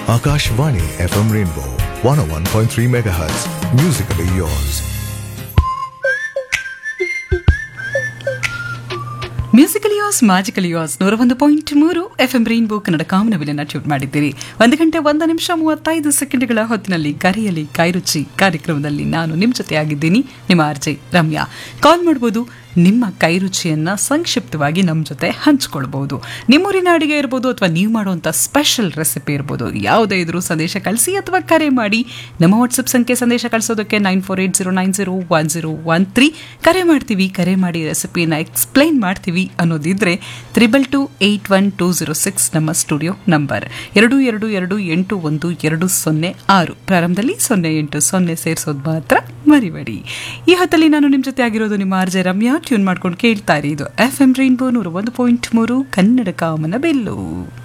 Akashvani FM Rainbow 101.3 MHz. Musically yours. Musical yours magical yours ನೂರ ಒಂದು point ಮೂರು F M Rainbow Kannada ಕಾಮನವಿಲನ್ನ tune ಮಾಡಿದ್ದೀರಿ ಒಂದು ಗಂಟೆ ಒಂದು ನಿಮಿಷ ಮೂವತ್ತೈದು ಸೆಕೆಂಡ್ಗಳ ಹೊತ್ತಿನಲ್ಲಿ ಕರೆಯಲಿ ಕೈರುಚಿ ಕಾರ್ಯಕ್ರಮದಲ್ಲಿ ನಾನು ನಿಮ್ಮ ಜೊತೆ ಆಗಿದ್ದೀನಿ ನಿಮ್ಮ ಆರ್ಜೆ ರಮ್ಯಾ ಕಾಲ್ ಮಾಡ್ಬೋದು ನಿಮ್ಮ ಕೈರುಚಿಯನ್ನ ಸಂಕ್ಷಿಪ್ತವಾಗಿ ನಮ್ಮ ಜೊತೆ ಹಂಚ್ಕೊಳ್ಬಹುದು ನಿಮ್ಮೂರಿನ ಅಡಿಗೆ ಇರ್ಬೋದು ಅಥವಾ ನೀವು ಮಾಡುವಂಥ ಸ್ಪೆಷಲ್ ರೆಸಿಪಿ ಇರ್ಬೋದು ಯಾವುದೇ ಇದ್ರೂ ಸಂದೇಶ ಕಳಿಸಿ ಅಥವಾ ಕರೆ ಮಾಡಿ ನಮ್ಮ ವಾಟ್ಸಪ್ ಸಂಖ್ಯೆ ಸಂದೇಶ ಕಳಿಸೋದಕ್ಕೆ nine four eight zero nine zero one zero one three ಕರೆ ಮಾಡ್ತೀವಿ ಕರೆ ಮಾಡಿ ರೆಸಿಪಿನ ಎಕ್ಸ್ಪ್ಲೈನ್ ಮಾಡ್ತೀವಿ ಅನ್ನೋದಿದ್ರೆ triple two eight one two zero six ನಮ್ಮ ಸ್ಟುಡಿಯೋ ನಂಬರ್ ಎರಡು ಎರಡು ಎರಡು ಎಂಟು ಒಂದು ಎರಡು ಸೊನ್ನೆ ಆರು ಪ್ರಾರಂಭದಲ್ಲಿ ಸೊನ್ನೆ ಎಂಟು ಸೊನ್ನೆ ಸೇರಿಸೋದು ಮಾತ್ರ ಮರಿಬೇಡಿ ಈ ಹೊತ್ತಲ್ಲಿ ನಾನು ನಿಮ್ಮ ಜೊತೆ ಆಗಿರೋದು ನಿಮ್ಮ ಆರ್ಜೆ ರಮ್ಯಾ ಟ್ಯೂನ್ ಮಾಡ್ಕೊಂಡು ಕೇಳ್ತಾ ಇರಿ ಇದು ಎಫ್ ಎಂ ರೈನ್ಬೋ ನೂರ ಒಂದು ಪಾಯಿಂಟ್ ಮೂರು ಕನ್ನಡ ಕಾಮನ ಬೆಲ್ಲು